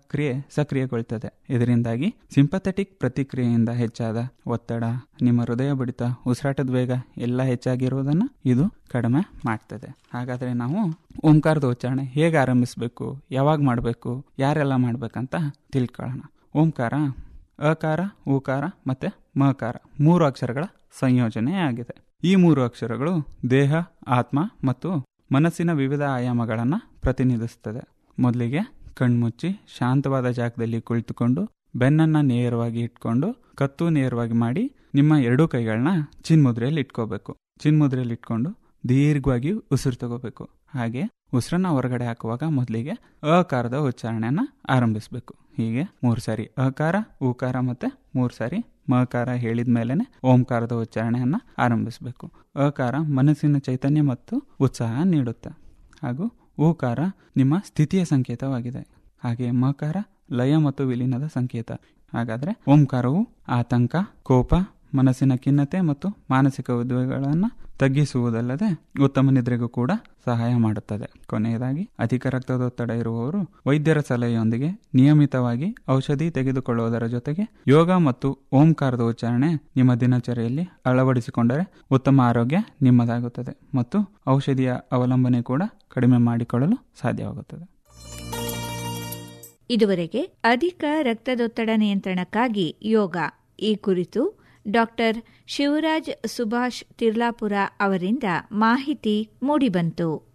ಕ್ರಿಯೆ ಸಕ್ರಿಯಗೊಳ್ತದೆ ಇದರಿಂದಾಗಿ ಸಿಂಪಥೆಟಿಕ್ ಪ್ರತಿಕ್ರಿಯೆಯಿಂದ ಹೆಚ್ಚಾದ ಒತ್ತಡ ನಿಮ್ಮ ಹೃದಯ ಬಡಿತ ಉಸಿರಾಟದ ವೇಗ ಎಲ್ಲ ಹೆಚ್ಚಾಗಿರುವುದನ್ನು ಇದು ಕಡಿಮೆ ಮಾಡ್ತದೆ ಹಾಗಾದ್ರೆ ನಾವು ಓಂಕಾರದ ಉಚ್ಚಾರಣೆ ಹೇಗೆ ಆರಂಭಿಸಬೇಕು ಯಾವಾಗ ಮಾಡಬೇಕು ಯಾರೆಲ್ಲ ಮಾಡ್ಬೇಕಂತ ತಿಳ್ಕೊಳ್ಳೋಣ ಓಂಕಾರ ಅಕಾರ ಉಕಾರ ಮತ್ತೆ ಮಕಾರ ಮೂರು ಅಕ್ಷರಗಳ ಸಂಯೋಜನೆ ಆಗಿದೆ ಈ ಮೂರು ಅಕ್ಷರಗಳು ದೇಹ ಆತ್ಮ ಮತ್ತು ಮನಸ್ಸಿನ ವಿವಿಧ ಆಯಾಮಗಳನ್ನು ಪ್ರತಿನಿಧಿಸುತ್ತದೆ ಮೊದಲಿಗೆ ಕಣ್ಮುಚ್ಚಿ ಶಾಂತವಾದ ಜಾಗದಲ್ಲಿ ಕುಳಿತುಕೊಂಡು ಬೆನ್ನನ್ನ ನೇರವಾಗಿ ಇಟ್ಕೊಂಡು ಕತ್ತು ನೇರವಾಗಿ ಮಾಡಿ ನಿಮ್ಮ ಎರಡೂ ಕೈಗಳನ್ನ ಚಿನ್ಮುದ್ರೆಯಲ್ಲಿ ಇಟ್ಕೋಬೇಕು ಚಿನ್ಮುದ್ರೆಯಲ್ಲಿ ಇಟ್ಕೊಂಡು ದೀರ್ಘವಾಗಿ ಉಸಿರು ತಗೋಬೇಕು ಹಾಗೆ ಉಸಿರನ್ನ ಹೊರಗಡೆ ಹಾಕುವಾಗ ಮೊದಲಿಗೆ ಅಕಾರದ ಉಚ್ಚಾರಣೆಯನ್ನ ಆರಂಭಿಸಬೇಕು ಹೀಗೆ ಮೂರು ಸಾರಿ ಅಕಾರ ಉಕಾರ ಮತ್ತೆ ಮೂರು ಸಾರಿ ಮಕಾರ ಹೇಳಿದ ಮೇಲೆನೆ ಓಂಕಾರದ ಉಚ್ಚಾರಣೆಯನ್ನ ಆರಂಭಿಸಬೇಕು ಅಕಾರ ಮನಸ್ಸಿನ ಚೈತನ್ಯ ಮತ್ತು ಉತ್ಸಾಹ ನೀಡುತ್ತೆ ಹಾಗೂ ಊಕಾರ ನಿಮ್ಮ ಸ್ಥಿತಿಯ ಸಂಕೇತವಾಗಿದೆ ಹಾಗೆ ಮಕಾರ ಲಯ ಮತ್ತು ವಿಲೀನದ ಸಂಕೇತ ಹಾಗಾದ್ರೆ ಓಂಕಾರವು ಆತಂಕ ಕೋಪ ಮನಸ್ಸಿನ ಖಿನ್ನತೆ ಮತ್ತು ಮಾನಸಿಕ ಉದ್ವೇಗಗಳನ್ನು ತಗ್ಗಿಸುವುದಲ್ಲದೆ ಉತ್ತಮ ನಿದ್ರೆಗೂ ಕೂಡ ಸಹಾಯ ಮಾಡುತ್ತದೆ ಕೊನೆಯದಾಗಿ ಅಧಿಕ ರಕ್ತದೊತ್ತಡ ಇರುವವರು ವೈದ್ಯರ ಸಲಹೆಯೊಂದಿಗೆ ನಿಯಮಿತವಾಗಿ ಔಷಧಿ ತೆಗೆದುಕೊಳ್ಳುವುದರ ಜೊತೆಗೆ ಯೋಗ ಮತ್ತು ಓಂಕಾರದ ಉಚ್ಚಾರಣೆ ನಿಮ್ಮ ದಿನಚರಿಯಲ್ಲಿ ಅಳವಡಿಸಿಕೊಂಡರೆ ಉತ್ತಮ ಆರೋಗ್ಯ ನಿಮ್ಮದಾಗುತ್ತದೆ ಮತ್ತು ಔಷಧಿಯ ಅವಲಂಬನೆ ಕೂಡ ಕಡಿಮೆ ಮಾಡಿಕೊಳ್ಳಲು ಸಾಧ್ಯವಾಗುತ್ತದೆ ಇದುವರೆಗೆ ಅಧಿಕ ರಕ್ತದೊತ್ತಡ ನಿಯಂತ್ರಣಕ್ಕಾಗಿ ಯೋಗ ಈ ಕುರಿತು ಡಾಕ್ಟರ್ ಶಿವರಾಜ್ ಸುಭಾಷ್ ತಿರ್ಲಾಪುರ ಅವರಿಂದ ಮಾಹಿತಿ ಮೂಡಿಬಂತು